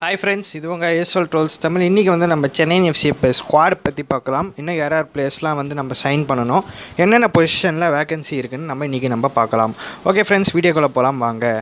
hi friends இது உங்கள் ஏஸ்வல் trolls Tamil இன்றைக்கி வந்து நம்ம சென்னை எஃப்சி இப்போ ஸ்குவாட் பற்றி பார்க்கலாம் இன்னும் யார் யார் பிளேயர்ஸ்லாம் வந்து நம்ம சைன் பண்ணணும் என்னென்ன பொசிஷனில் வேகன்சி இருக்குன்னு நம்ம இன்றைக்கி நம்ம பார்க்கலாம் ஓகே ஃப்ரெண்ட்ஸ் வீடியோக்குள்ளே போகலாம் வாங்க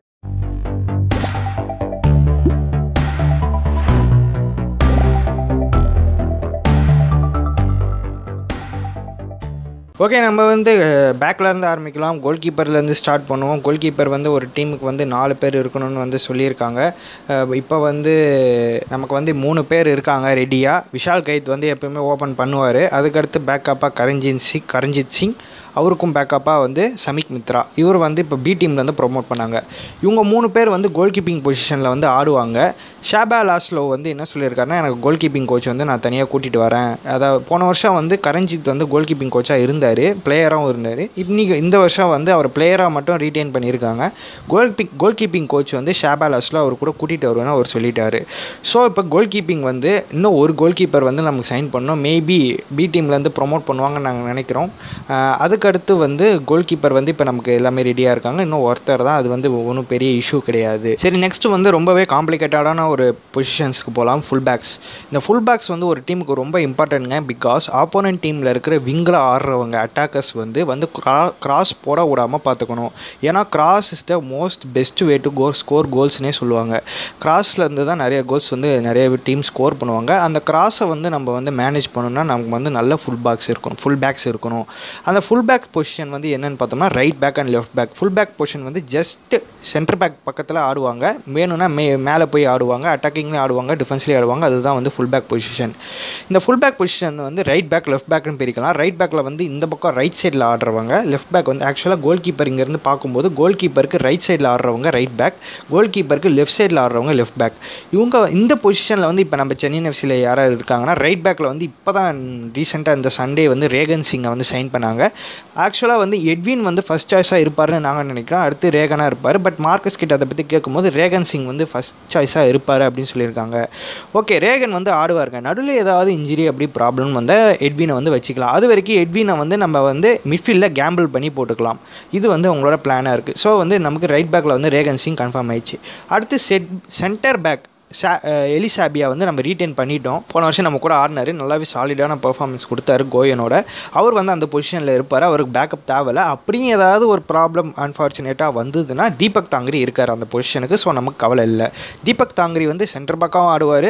ஓகே நம்ம வந்து பேக்கில் இருந்து ஆரம்பிக்கலாம் கோல் கீப்பர்லேருந்து ஸ்டார்ட் பண்ணுவோம் கோல் கீப்பர் வந்து ஒரு டீமுக்கு வந்து நாலு பேர் இருக்கணும்னு வந்து சொல்லியிருக்காங்க இப்போ வந்து நமக்கு வந்து மூணு பேர் இருக்காங்க ரெடியாக விஷால் கைத் வந்து எப்போயுமே ஓப்பன் பண்ணுவார் அதுக்கடுத்து பேக்கப்பாக கரஞ்சித் சிங் கரஞ்சித் சிங் அவருக்கும் பேக்கப்பாக வந்து சமிக் மித்ரா இவர் வந்து இப்போ பி டீம்லேருந்து ப்ரொமோட் பண்ணாங்க இவங்க மூணு பேர் வந்து கோல் கீப்பிங் பொசிஷனில் வந்து ஆடுவாங்க ஷாபா லாஸ்லோ வந்து என்ன சொல்லியிருக்காருன்னா எனக்கு கோல் கீப்பிங் கோச் வந்து நான் தனியாக கூட்டிகிட்டு வரேன் அதாவது போன வருஷம் வந்து கரஞ்சித் வந்து கோல் கீப்பிங் கோச்சாக இருந்தார் பிளேயராகவும் இருந்தார் இன்னைக்கு இந்த வருஷம் வந்து அவர் பிளேயராக மட்டும் ரீட்டைன் பண்ணியிருக்காங்க கோல் பிக் கோல் கீப்பிங் கோச் வந்து ஷாபா லாஸ்லோ அவர் கூட கூட்டிகிட்டு வருவேன்னு அவர் சொல்லிட்டாரு ஸோ இப்போ கோல் கீப்பிங் வந்து இன்னும் ஒரு கோல் கீப்பர் வந்து நமக்கு சைன் பண்ணோம் மேபி பி டீம்லேருந்து ப்ரொமோட் பண்ணுவாங்கன்னு நாங்கள் நினைக்கிறோம் அதுக்கடுத்து வந்து கோல் கீப்பர் வந்து இப்போ நமக்கு எல்லாமே ரெடியாக இருக்காங்க இன்னும் ஒருத்தர் தான் அது வந்து ஒன்றும் பெரிய இஷ்யூ கிடையாது சரி நெக்ஸ்ட் வந்து ரொம்பவே காம்ப்ளிகேட்டடான ஒரு பொசிஷன்ஸ்க்கு போகலாம் ஃபுல் பேக்ஸ் இந்த ஃபுல் பேக்ஸ் வந்து ஒரு டீமுக்கு ரொம்ப இம்பார்ட்டன்ட்ங்க பிகாஸ் ஆப்போனன்ட் டீமில் இருக்கிற விங்கில் ஆடுறவங்க அட்டாக்கர்ஸ் வந்து வந்து கிராஸ் போட விடாமல் பார்த்துக்கணும் ஏன்னா cross is the most best way to goal score கோல்ஸ்னே சொல்லுவாங்க கிராஸ்லேருந்து தான் நிறைய கோல்ஸ் வந்து நிறைய டீம் ஸ்கோர் பண்ணுவாங்க அந்த கிராஸை வந்து நம்ம வந்து மேனேஜ் பண்ணணும்னா நமக்கு வந்து நல்ல ஃபுல் பேக்ஸ் இருக்கணும் ஃபுல் பேக்ஸ் இருக்கணும் அந்த ஃபுல் பேக் பொசிஷன் வந்து என்னென்னு பார்த்தோம்னா right back and left back full back position வந்து ஜஸ்ட் சென்டர் பேக் பக்கத்தில் ஆடுவாங்க வேணும்னா மே மேலே போய் ஆடுவாங்க அட்டாக்கிங்லேயும் ஆடுவாங்க டிஃபென்ஸ்லேயும் ஆடுவாங்க அதுதான் வந்து ஃபுல் பேக் பொசிஷன் இந்த ஃபுல் பேக் பொசிஷன் வந்து ரைட் பேக் லெஃப்ட் பேக்னு பிரிக்கலாம் ரைட் பேக்கில் வந்து இந்த பக்கம் ரைட் சைடில் ஆடுறவங்க லெஃப்ட் பேக் வந்து ஆக்சுவலாக கோல் கீப்பர் இங்கேருந்து பார்க்கும்போது கோல் கீப்பருக்கு ரைட் சைடில் ஆடுறவங்க ரைட் பேக் கோல் கீப்பருக்கு லெஃப்ட் சைடில் ஆடுறவங்க லெஃப்ட் பேக் இவங்க இந்த பொசிஷனில் வந்து இப்போ நம்ம சென்னை எஃப்சியில் யாராவது இருக்காங்கன்னா ரைட் பேக்கில் வந்து இப்போ தான் ரீசெண்டாக இந்த சண்டே வந்து ரேகன் சிங்கை வந்து சைன் பண்ணாங்க ஆக்சுவலாக வந்து எட்வின் வந்து ஃபஸ்ட் சாய்ஸாக இருப்பார்னு நாங்கள் நினைக்கிறோம் அடுத்து ரேகனாக இருப்பார் பட் மார்க்கஸ் கிட்ட அதை பற்றி கேட்கும்போது ரேகன் சிங் வந்து ஃபஸ்ட் சாய்ஸாக இருப்பார் அப்படின்னு சொல்லியிருக்காங்க ஓகே ரேகன் வந்து ஆடுவாருங்க நடுவில் ஏதாவது இன்ஜுரி அப்படி ப்ராப்ளம் வந்து எட்வினை வந்து வச்சுக்கலாம் அது வரைக்கும் எட்வினை வந்து நம்ம வந்து மிட்ஃபீல்டில் கேம்பிள் பண்ணி போட்டுக்கலாம் இது வந்து அவங்களோட பிளானாக இருக்குது ஸோ வந்து நமக்கு ரைட் பேக்கில் வந்து ரேகன் சிங் கன்ஃபார்ம் ஆயிடுச்சு அடுத்து செட் சென்டர் பேக் சா எலிசாபியா வந்து நம்ம ரீட்டைன் பண்ணிட்டோம் போன வருஷம் நம்ம கூட ஆடினார் நல்லாவே சாலிடான பர்ஃபார்மன்ஸ் கொடுத்தாரு கோயனோட அவர் வந்து அந்த பொசிஷனில் இருப்பார் அவருக்கு பேக்கப் தேவையில்ல அப்படியும் ஏதாவது ஒரு ப்ராப்ளம் அன்ஃபார்ச்சுனேட்டாக வந்ததுன்னா தீபக் தாங்கரி இருக்கார் அந்த பொசிஷனுக்கு ஸோ நமக்கு கவலை இல்லை தீபக் தாங்கரி வந்து சென்டர் பேக்காகவும் ஆடுவார்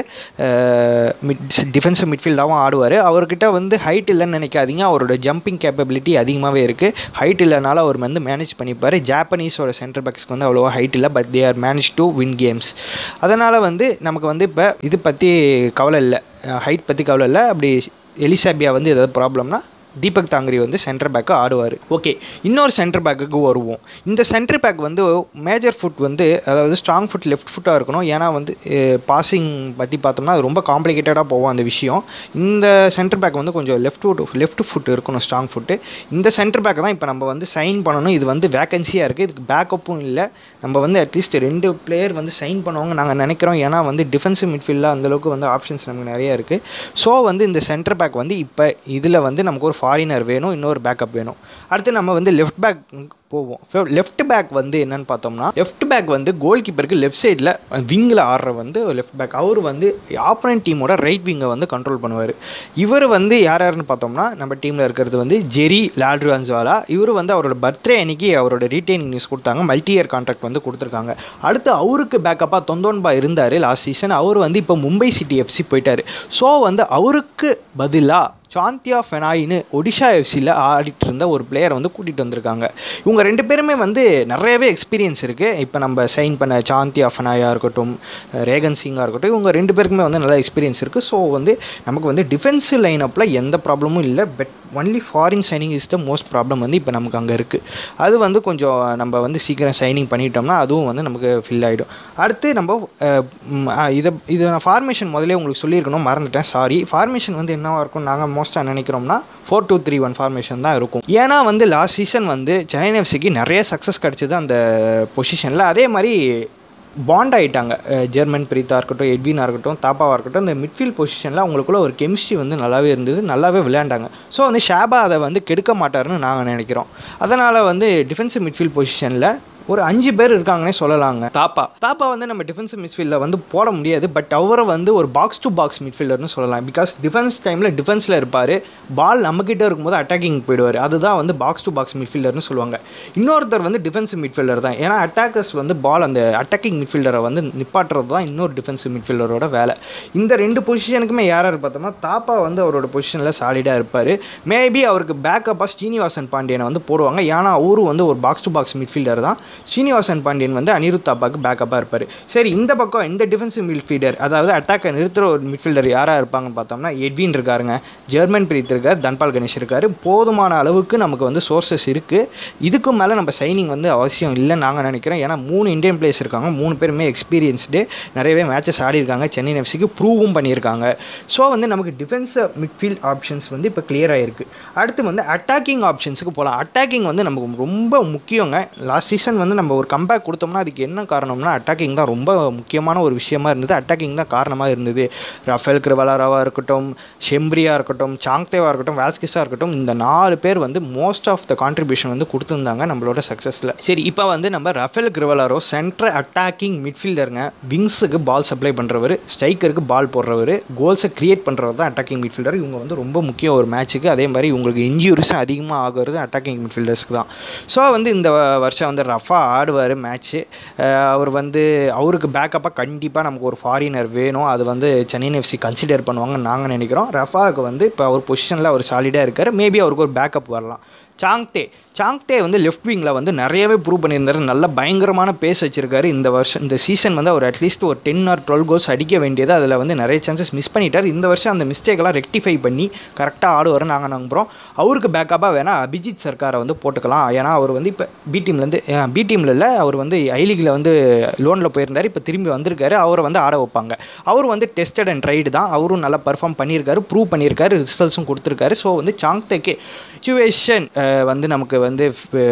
மிட் டிஃபென்சிவ் மிட்ஃபீல்டாகவும் ஆடுவார் அவர்கிட்ட வந்து ஹைட் இல்லைன்னு நினைக்காதீங்க அவரோட ஜம்பிங் கேப்பபிலிட்டி அதிகமாகவே இருக்குது ஹைட் இல்லைனால அவர் வந்து மேனேஜ் பண்ணிப்பார் ஜாப்பனீஸோட சென்டர் பேக்ஸ்க்கு வந்து அவ்வளோவா ஹைட் இல்லை but they are manage to win games அதனால் வந்து நமக்கு வந்து இப்போ இது பற்றி கவலை இல்லை ஹைட் பற்றி கவலை இல்லை அப்படி எலிசாபியா வந்து ஏதாவது ப்ராப்ளம்னா தீபக் தாங்கரி வந்து சென்டர் பேக்கு ஆடுவார் ஓகே இன்னொரு சென்டர் பேக்குக்கு வருவோம் இந்த சென்டர் பேக் வந்து மேஜர் ஃபுட் வந்து அதாவது ஸ்ட்ராங் ஃபுட் லெஃப்ட் ஃபுட்டாக இருக்கணும் ஏன்னா வந்து பாசிங் பற்றி பார்த்தோம்னா அது ரொம்ப காம்ப்ளிகேட்டடாக போகும் அந்த விஷயம் இந்த சென்டர் பேக் வந்து கொஞ்சம் லெஃப்ட் ஃபுட் லெஃப்ட் ஃபுட் இருக்கணும் ஸ்ட்ராங் ஃபுட்டு இந்த சென்டர் பேக் தான் இப்போ நம்ம வந்து சைன் பண்ணணும் இது வந்து வேகன்சியாக இருக்குது இதுக்கு பேக்கப்பும் இல்லை நம்ம வந்து அட்லீஸ்ட் ரெண்டு பிளேயர் வந்து சைன் பண்ணுவாங்க நாங்கள் நினைக்கிறோம் ஏன்னா வந்து டிஃபென்சிவ் மிட்ஃபீல்டில் அந்தளவுக்கு வந்து ஆப்ஷன்ஸ் நமக்கு நிறைய இருக்குது ஸோ வந்து இந்த சென்டர் பேக் வந்து இப்போ இதில் வந்து நமக்கு ஒரு ஃபாரினர் வேணும் இன்னொரு பேக்கப் வேணும் அடுத்து நம்ம வந்து லெஃப்ட் பேக் போவோம் லெஃப்ட் பேக் வந்து என்னன்னு பார்த்தோம்னா லெஃப்ட் பேக் வந்து கோல் கீப்பருக்கு லெஃப்ட் சைடில் விங்கில் ஆடுற வந்து லெஃப்ட் பேக் அவர் வந்து ஆப்போனன்ட் டீமோட ரைட் விங்கை வந்து கண்ட்ரோல் பண்ணுவார் இவர் வந்து யார் யாருன்னு பார்த்தோம்னா நம்ம டீமில் இருக்கிறது வந்து ஜெரி லால்ட்ரான்ஸ்வாலா இவர் வந்து அவரோட பர்த்டே அன்னைக்கு அவரோட ரீட்டைனிங் நியூஸ் கொடுத்தாங்க மல்டி இயர் கான்ட்ராக்ட் வந்து கொடுத்துருக்காங்க அடுத்து அவருக்கு பேக்கப்பாக தொந்தோன்பா இருந்தார் லாஸ்ட் சீசன் அவர் வந்து இப்போ மும்பை சிட்டி எஃப்சி போயிட்டார் ஸோ வந்து அவருக்கு பதிலாக சாந்தியா ஃபெனாயின்னு ஒடிஷா எஃப்சியில் ஆடிட்டு இருந்த ஒரு பிளேயரை வந்து கூட்டிகிட்டு வந்திருக்காங்க இவங்க ரெண்டு பேருமே வந்து நிறையவே எக்ஸ்பீரியன்ஸ் இருக்குது இப்போ நம்ம சைன் பண்ண சாந்தியா ஃபெனாயாக இருக்கட்டும் ரேகன் சிங்காக இருக்கட்டும் இவங்க ரெண்டு பேருக்குமே வந்து நல்ல எக்ஸ்பீரியன்ஸ் இருக்குது ஸோ வந்து நமக்கு வந்து டிஃபென்சிவ் லைனப்பில் எந்த ப்ராப்ளமும் இல்லை but only foreign signing is the most problem வந்து இப்போ நமக்கு அங்கே இருக்குது அது வந்து கொஞ்சம் நம்ம வந்து சீக்கிரம் சைனிங் பண்ணிட்டோம்னா அதுவும் வந்து நமக்கு ஃபில் ஆகிடும் அடுத்து நம்ம இதை இது நான் ஃபார்மேஷன் முதலே உங்களுக்கு சொல்லியிருக்கணும் மறந்துட்டேன் சாரி ஃபார்மேஷன் வந்து என்னவாக இருக்கும் நாங்கள் மோஸ்ட்டாக நினைக்கிறோம்னா four two three one formation தான் இருக்கும் ஏன்னா வந்து லாஸ்ட் சீசன் வந்து சென்னை எஃப்சிக்கு நிறைய சக்ஸஸ் கிடச்சிது அந்த பொசிஷனில் அதே மாதிரி பாண்ட் ஆகிட்டாங்க ஜெர்மன் பிரீத்தா இருக்கட்டும் எட்வினாக இருக்கட்டும் தாப்பாவாக இருக்கட்டும் இந்த மிட்ஃபீல்ட் பொசிஷனில் அவங்களுக்குள்ள ஒரு கெமிஸ்ட்ரி வந்து நல்லாவே இருந்தது நல்லாவே விளையாண்டாங்க ஸோ வந்து ஷாபா அதை வந்து கெடுக்க மாட்டாருன்னு நாங்கள் நினைக்கிறோம் அதனால் வந்து டிஃபென்சிவ் மிட்ஃபீல்ட் பொசிஷனில் ஒரு அஞ்சு பேர் இருக்காங்கன்னே சொல்லலாங்க தாப்பா தாப்பா வந்து நம்ம டிஃபென்சிவ் மிட்ஃபீல்டில் வந்து போட முடியாது பட் அவரை வந்து ஒரு பாக்ஸ் டு பாக்ஸ் மிட்ஃபீல்டர்னு சொல்லலாம் பிகாஸ் டிஃபென்ஸ் டைமில் டிஃபென்ஸில் இருப்பார் பால் நம்மக்கிட்ட இருக்கும்போது அட்டாக்கிங் போயிடுவார் அதுதான் வந்து பாக்ஸ் டு பாக்ஸ் மிட்ஃபீல்டர்னு சொல்லுவாங்க இன்னொருத்தர் வந்து டிஃபென்சிவ் மிட்ஃபீல்டர் தான் ஏன்னா அட்டாக்கர்ஸ் வந்து பால் அந்த அட்டாக்கிங் மிட்ஃபீல்டரை வந்து நிப்பாட்டுறது தான் இன்னொரு டிஃபென்சிவ் மிட்ஃபீல்டரோட வேலை இந்த ரெண்டு பொசிஷனுக்குமே யார் யார் பார்த்தோம்னா தாப்பா வந்து அவரோட பொசிஷனில் சாலிடாக இருப்பார் மேபி அவருக்கு பேக்கப்பாக ஸ்ரீனிவாசன் பாண்டியனை வந்து போடுவாங்க ஏன்னா அவரும் வந்து ஒரு பாக்ஸ் டு பாக்ஸ் மிட்ஃபீல்டர் தான் ஸ்ரீனிவாசன் பாண்டியன் வந்து அனிருத் தாப்பாக்கு பேக்கப்பாக இருப்பார் சரி இந்த பக்கம் இந்த டிஃபென்சிவ் மிட்ஃபீல்டர் அதாவது அட்டாக்கை நிறுத்துகிற ஒரு மிட்ஃபீல்டர் யாராக இருப்பாங்கன்னு பார்த்தோம்னா எட்வின் இருக்காருங்க ஜெர்மன் பிரீத் இருக்கார் தன்பால் கணேஷ் இருக்கார் போதுமான அளவுக்கு நமக்கு வந்து சோர்சஸ் இருக்குது இதுக்கு மேலே நம்ம சைனிங் வந்து அவசியம் இல்லைன்னு நாங்கள் நினைக்கிறோம் ஏன்னா மூணு இந்தியன் பிளேயர்ஸ் இருக்காங்க மூணு பேருமே எக்ஸ்பீரியன்ஸ்டு நிறையவே மேட்சஸ் ஆடி இருக்காங்க சென்னை எஃப்சிக்கு ப்ரூவும் பண்ணியிருக்காங்க ஸோ வந்து நமக்கு டிஃபென்சிவ் மிட்ஃபீல்ட் ஆப்ஷன்ஸ் வந்து இப்போ கிளியர் ஆகிருக்கு அடுத்து வந்து அட்டாக்கிங் ஆப்ஷன்ஸுக்கு போகலாம் அட்டாக்கிங் வந்து நமக்கு ரொம்ப முக்கியங்க லாஸ்ட் சீசன் வந்து நம்ம ஒரு கம்பேக் கொடுத்தோம்னா அதுக்கு என்ன காரணம்னா அட்டாக்கிங் தான் ரொம்ப முக்கியமான ஒரு விஷயமா இருந்தது அட்டாக்கிங் தான் காரணமாக இருந்தது ரஃபேல் கிருவலாராவாக இருக்கட்டும் ஷெம்ப்ரியாக இருக்கட்டும் சாங்தேவாக இருக்கட்டும் வேல்ஸ்கிஸாக இருக்கட்டும் இந்த நாலு பேர் வந்து மோஸ்ட் ஆஃப் த கான்ட்ரிபியூஷன் வந்து கொடுத்துருந்தாங்க நம்மளோட சக்ஸஸில் சரி இப்போ வந்து நம்ம ரஃபேல் கிருவலாரோ சென்ட்ரல் அட்டாக்கிங் மிட்ஃபீல்டருங்க விங்ஸுக்கு பால் சப்ளை பண்ணுறவர் ஸ்ட்ரைக்கருக்கு பால் போடுறவர் கோல்ஸை கிரியேட் பண்ணுறது தான் அட்டாக்கிங் மிட்ஃபீல்டர் இவங்க வந்து ரொம்ப முக்கியம் ஒரு மேட்ச்சுக்கு அதே மாதிரி உங்களுக்கு இன்ஜுரிஸும் அதிகமாக ஆகிறது அட்டாக்கிங் மிட்ஃபீல்டர்ஸ்க்கு தான் ஸோ வந்து இந்த வருஷம் வந்து ரஃபாக ஆடுவார் மேட்ச்சு அவர் வந்து அவருக்கு பேக்கப்பாக கண்டிப்பாக நமக்கு ஒரு ஃபாரினர் வேணும் அது வந்து சென்னை எஃப்சி கன்சிடர் பண்ணுவாங்கன்னு நாங்கள் நினைக்கிறோம் ரஃபாவுக்கு வந்து இப்போ அவர் பொசிஷனில் அவர் சாலிடாக இருக்கார் மேபி அவருக்கு ஒரு பேக்கப் வரலாம் சாங்தே சாங்தே வந்து லெஃப்ட் விங்கில் வந்து நிறையவே ப்ரூவ் பண்ணியிருந்தாரு நல்ல பயங்கரமான பேஸ் வச்சிருக்காரு இந்த வருஷம் இந்த சீசன் வந்து அவர் அட்லீஸ்ட் ஒரு டென் ஆர் டுவெல் கோல்ஸ் அடிக்க வேண்டியது அதில் வந்து நிறைய சான்சஸ் மிஸ் பண்ணிட்டார் இந்த வருஷம் அந்த மிஸ்டேக்கெல்லாம் ரெக்டிஃபை பண்ணி கரெக்டாக ஆடுவார் நாங்கள் நம்புகிறோம் அவருக்கு பேக்கப்பாக வேணால் அபிஜித் சர்க்காரை வந்து போட்டுக்கலாம் ஏன்னா அவர் வந்து இப்போ பி டீம்லேருந்து பி டீமில் இல்லை அவர் வந்து ஐ லீகில் வந்து லோனில் போயிருந்தார் இப்போ திரும்பி வந்திருக்காரு அவரை வந்து ஆட வைப்பாங்க அவர் வந்து டெஸ்டட் அண்ட் ட்ரைடு தான் அவரும் நல்லா பர்ஃபார்ம் பண்ணியிருக்காரு ப்ரூவ் பண்ணியிருக்காரு ரிசல்ட்ஸும் கொடுத்துருக்காரு ஸோ வந்து சாங்தேக்கே சுச்சுவேஷன் வந்து நமக்கு வந்து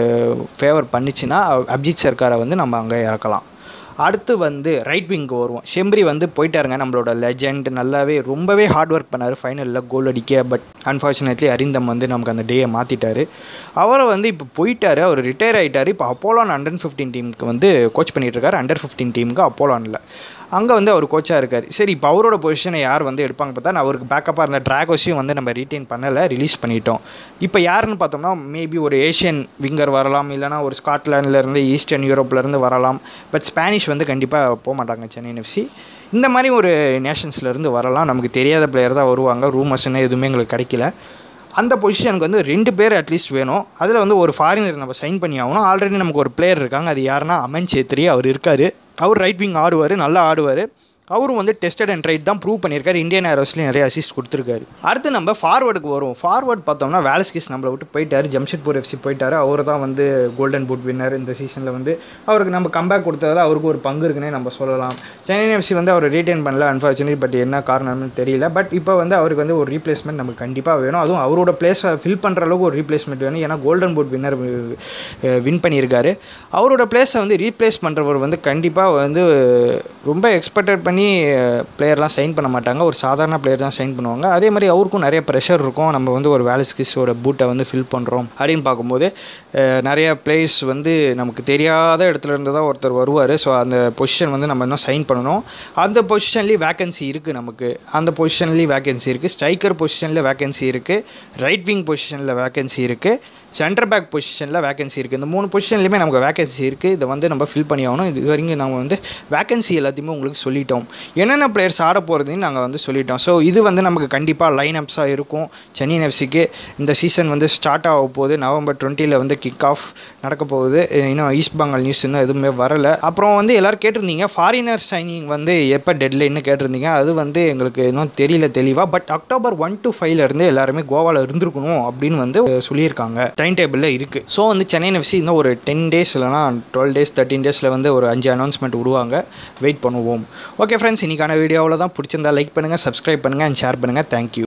ஃபேவர் பண்ணிச்சுன்னா அபிஜித் சர்க்காரை வந்து நம்ம அங்கே இறக்கலாம் அடுத்து வந்து ரைட் விங்க்கு வருவோம் ஷெம்பரி வந்து போயிட்டாருங்க நம்மளோட லெஜெண்ட் நல்லாவே ரொம்பவே ஹார்ட் ஒர்க் பண்ணார் ஃபைனலில் கோல் அடிக்க பட் அன்ஃபார்ச்சுனேட்லி அரிந்தம் வந்து நமக்கு அந்த டேயை மாற்றிட்டாரு அவரை வந்து இப்போ போயிட்டாரு அவர் ரிட்டையர் ஆகிட்டார் இப்போ அப்போலான் அண்டர் ஃபிஃப்டீன் டீமுக்கு வந்து கோச் பண்ணிகிட்ருக்காரு அண்டர் ஃபிஃப்டீன் டீமுக்கு அப்போலானில் அங்கே வந்து அவர் கோச்சாக இருக்கார் சரி இப்போ அவரோட பொசிஷனை யார் வந்து எடுப்பாங்க பார்த்தா அவருக்கு பேக்கப்பாக இருந்த ட்ராகோஸையும் வந்து நம்ம ரீட்டைன் பண்ணலை ரிலீஸ் பண்ணிட்டோம் இப்போ யாருன்னு பார்த்தோம்னா மேபி ஒரு ஏஷியன் விங்கர் வரலாம் இல்லைனா ஒரு ஸ்காட்லாண்ட்லேருந்து ஈஸ்டர்ன் யூரோப்லேருந்து வரலாம் பட் ஸ்பானிஷ் வந்து கண்டிப்பாக போக மாட்டாங்க சென்னை எஃப்சி இந்த மாதிரி ஒரு நேஷன்ஸ்லேருந்து வரலாம் நமக்கு தெரியாத பிளேயர் தான் வருவாங்க ரூமர்ஸ்னு எதுவுமே எங்களுக்கு கிடைக்கல அந்த பொசிஷனுக்கு வந்து ரெண்டு பேர் அட்லீஸ்ட் வேணும் அதில் வந்து ஒரு ஃபாரினர் நம்ம சைன் பண்ணி ஆகணும் ஆல்ரெடி நமக்கு ஒரு பிளேயர் இருக்காங்க அது யாருன்னா அமன் சேத்ரி அவர் இருக்கார் அவர் ரைட் விங் ஆடுவார் நல்லா ஆடுவார் அவரும் வந்து டெஸ்டட் அண்ட் ரைட் தான் ப்ரூவ் பண்ணியிருக்காரு இந்தியன் ஏரோஸ்லேயும் நிறைய அசிஸ்ட் கொடுத்துருக்காரு அடுத்து நம்ம ஃபார்வர்டுக்கு வரும் ஃபார்வர்ட் பார்த்தோம்னா வேலஸ்கிஸ் நம்மளை விட்டு போயிட்டார் ஜம்ஷெட்பூர் எஃப்சி போயிட்டார் அவர் தான் வந்து கோல்டன் பூட் வின்னர் இந்த சீசனில் வந்து அவருக்கு நம்ம கம்பேக் கொடுத்ததால அவருக்கு ஒரு பங்கு இருக்குன்னே நம்ம சொல்லலாம் சென்னை எஃப்சி வந்து அவர் ரீட்டைன் பண்ணல அன்ஃபார்ச்சுனேட்லி பட் என்ன காரணம்னு தெரியல பட் இப்போ வந்து அவருக்கு வந்து ஒரு ரீப்ளேஸ்மெண்ட் நமக்கு கண்டிப்பாக வேணும் அதுவும் அவரோட பிளேஸை ஃபில் பண்ணுற அளவுக்கு ஒரு ரீப்ளேஸ்மெண்ட் வேணும் ஏன்னா கோல்டன் பூட் வின்னர் வின் பண்ணியிருக்காரு அவரோட பிளேஸை வந்து ரீப்ளேஸ் பண்ணுறவர் வந்து கண்டிப்பாக வந்து ரொம்ப எக்ஸ்பெக்டட் பண்ணி பிளேயர்லாம் சைன் பண்ண மாட்டாங்க ஒரு சாதாரண பிளேயர் தான் சைன் பண்ணுவாங்க அதே மாதிரி அவருக்கும் நிறைய ப்ரெஷர் இருக்கும் நம்ம வந்து ஒரு வேலஸ்கிஸோட பூட்டை வந்து ஃபில் பண்ணுறோம் அப்படின்னு பார்க்கும்போது நிறைய பிளேயர்ஸ் வந்து நமக்கு தெரியாத இடத்துல இருந்து தான் ஒருத்தர் வருவார் ஸோ அந்த பொசிஷன் வந்து நம்ம இன்னும் சைன் பண்ணணும் அந்த பொசிஷன்லேயும் வேகன்சி இருக்குது நமக்கு அந்த பொசிஷன்லேயும் வேகன்சி இருக்குது ஸ்ட்ரைக்கர் பொசிஷனில் வேகன்சி இருக்குது ரைட் விங் பொசிஷனில் வேகன்சி இருக்குது சென்டர் பேக் பொசிஷனில் வேகன்சி இருக்குது இந்த மூணு பொசிஷன்லையுமே நமக்கு வேகன்சி இருக்குது இதை வந்து நம்ம ஃபில் பண்ணி ஆகணும் இது வரைக்கும் நம்ம வந்து வேகன்சி எல்லாத்தையுமே உங்களுக்கு சொல்லிட்டோம் என்னென்ன பிளேயர்ஸ் ஆட போகிறதுன்னு நாங்கள் வந்து சொல்லிட்டோம் ஸோ இது வந்து நமக்கு கண்டிப்பாக லைன் அப்ஸாக இருக்கும் சென்னை எஃப்சிக்கு இந்த சீசன் வந்து ஸ்டார்ட் ஆக போகுது நவம்பர் டுவெண்ட்டியில் வந்து கிக் ஆஃப் நடக்க போகுது இன்னும் ஈஸ்ட் பெங்கால் நியூஸ் இன்னும் எதுவுமே வரலை அப்புறம் வந்து எல்லோரும் கேட்டிருந்தீங்க ஃபாரினர் சைனிங் வந்து எப்போ டெட்லைன்னு கேட்டிருந்தீங்க அது வந்து எங்களுக்கு இன்னும் தெரியல தெளிவாக பட் அக்டோபர் ஒன் டு ஃபைவ்லேருந்து எல்லாருமே கோவாவில் இருந்திருக்கணும் அப்படின்னு வந்து சொல்லியிருக்காங்க டைம் டேபிளில் இருக்குது ஸோ வந்து சென்னை எஃப்சி இன்னும் ஒரு டென் டேஸ் இல்லைனா டுவெல் டேஸ் தேர்ட்டின் டேஸில் வந்து ஒரு அஞ்சு அனௌன்ஸ்மெண்ட் விடுவாங்க வெயிட் பண்ணுவோம் ஓகே ஃப்ரெண்ட்ஸ் இன்றைக்கான வீடியோவில் தான் பிடிச்சிருந்தா லைக் பண்ணுங்கள் சப்ஸ்கிரைப் பண்ணுங்கள் அண்ட் ஷேர் பண்ணுங்கள் தேங்க்யூ